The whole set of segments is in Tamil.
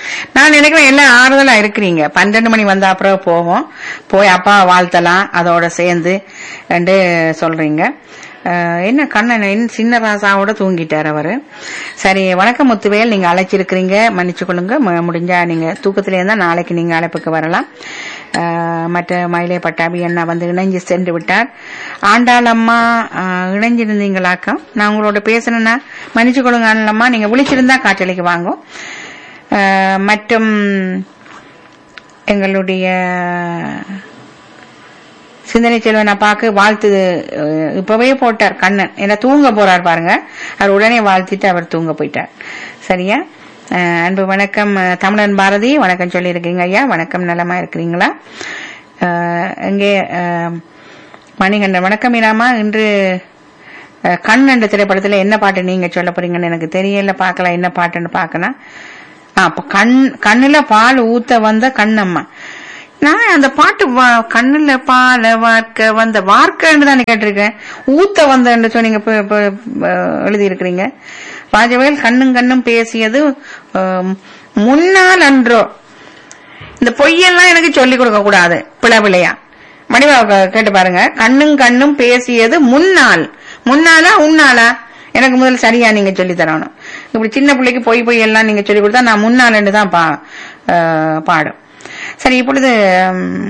நான் நினைக்கிறேன் எல்லாம் ஆறுதலா இருக்கிறீங்க பன்னெண்டு மணி வந்த அப்புறம் போவோம் போய் அப்பா வாழ்த்தலாம் அதோட சேர்ந்து ரெண்டு சொல்றீங்க அஹ், என்ன கண்ணன் என்ன சின்ன ராசாவோட தூங்கிட்டார் அவரு சரி வணக்கம் முத்துவேல் நீங்க அழைச்சிருக்கிறீங்க மன்னிச்சு கொள்ளுங்க மு- முடிஞ்சா நீங்க தூக்கத்துல இருந்தா நாளைக்கு நீங்க அழைப்புக்கு வரலாம் அஹ், மற்ற மயிலே பட்டாபி அண்ணா வந்து இணைஞ்சு சென்று விட்டார் ஆண்டாள் அம்மா அஹ், இணைஞ்சிருந்தீங்களாக்கம் நான் உங்களோட பேசணும்னா மன்னிச்சு கொள்ளுங்க அண்ணம்மா நீங்க விழிச்சிருந்தா காற்றலைக்கு வாங்க அஹ், மற்றும் எங்களுடைய சிந்தனை செல்வன் அப்பாக்கு வாழ்த்து அஹ், இப்பவே போட்டார் கண்ணன் என்ன தூங்க போறார் பாருங்க அவர் உடனே வாழ்த்திட்டு அவர் தூங்க போயிட்டார் சரியா அஹ், அன்பு வணக்கம் அஹ், தமிழன் பாரதி வணக்கம் சொல்லியிருக்கீங்க ஐயா வணக்கம் நலமா இருக்கிறீங்களா அஹ், இங்கே அஹ், மணிகண்டன் வணக்கம் மீனாமா இன்று அஹ், கண் என்ற திரைப்படத்துல என்ன பாட்டு நீங்க சொல்ல போறீங்கன்னு எனக்கு தெரியல பார்க்கலாம் என்ன பாட்டுன்னு பார்க்கலாம் ஆ, அப்ப கண் கண்ணுல பால் ஊத்த வந்த கண்ணம்மா நான் அந்த பாட்டு வா- கண்ணுல பால வார்க்க வந்த வார்க்கன்னு தானே கேட்டிருக்கேன் ஊத்த வந்தன்னு சொன்னீங்க இப்ப- இப்ப, அஹ், எழுதியிருக்கிறீங்க ராஜவேல் கண்ணும் கண்ணும் பேசியது அஹ், முன்னால் அன்றோ இந்த பொய்யெல்லாம் எனக்கு சொல்லிக் கொடுக்க கூடாது பிளவிலையா மணிவா க- கேட்டு பாருங்க கண்ணும் கண்ணும் பேசியது முன்னால் முன்னாலா உன்னாலா எனக்கு முதல்ல சரியா நீங்க சொல்லி தரணும் இப்படி சின்ன பிள்ளைக்கு பொய் பொய் எல்லாம் நீங்க சொல்லி கொடுத்தா நான் முன்னாலன்னு தான் பா அஹ், பாடும் சரி இப்பொழுது ம்,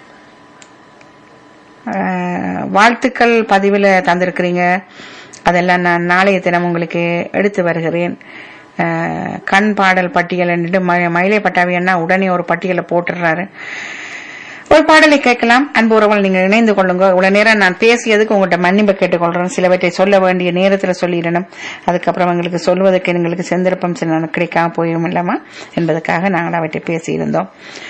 அஹ், வாழ்த்துக்கள் பதிவில் தந்திருக்கிறீங்க அதெல்லாம் நான் நாளைய தினம் உங்களுக்கு எடுத்து வருகிறேன் அஹ், கண் பாடல் பட்டியல் என்று மயிலை பட்டாவி அண்ணா உடனே ஒரு பட்டியலை போட்டுடுறாரு ஒரு பாடலை கேட்கலாம் அன்பு உறவுகள் நீங்க இணைந்து கொள்ளுங்க இவ்வளவு நேரம் நான் பேசியதுக்கு உங்கள்கிட்ட மன்னிப்பு கேட்டுக்கொள்றேன் சிலவற்றை சொல்ல வேண்டிய நேரத்துல சொல்லிடணும் அதுக்கப்புறம் எங்களுக்கு சொல்வதற்கு எங்களுக்கு செந்திருப்பம் சில கிடைக்காம போயிடும் இல்லாமா என்பதற்காக நாங்கள் அவற்றை பேசியிருந்தோம்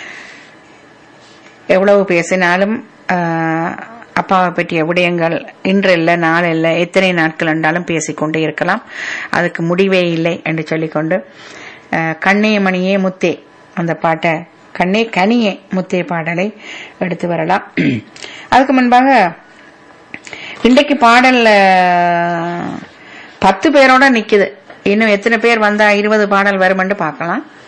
எவ்வளவு பேசினாலும் ஆஹ், அப்பாவை பற்றிய விடயங்கள் இன்று இல்லை நாள் இல்லை எத்தனை நாட்கள் என்றாலும் பேசிக்கொண்டே இருக்கலாம் அதுக்கு முடிவே இல்லை என்று சொல்லிக்கொண்டு ஆஹ், கண்ணே மணியே முத்தே அந்த பாட்டை கண்ணே கனியே முத்தே பாடலை எடுத்து வரலாம் அதுக்கு முன்பாக இன்றைக்கு பாடல்ல பத்து பேரோட நிக்குது இன்னும் எத்தனை பேர் வந்தா இருபது பாடல் வருமென்று பார்க்கலாம்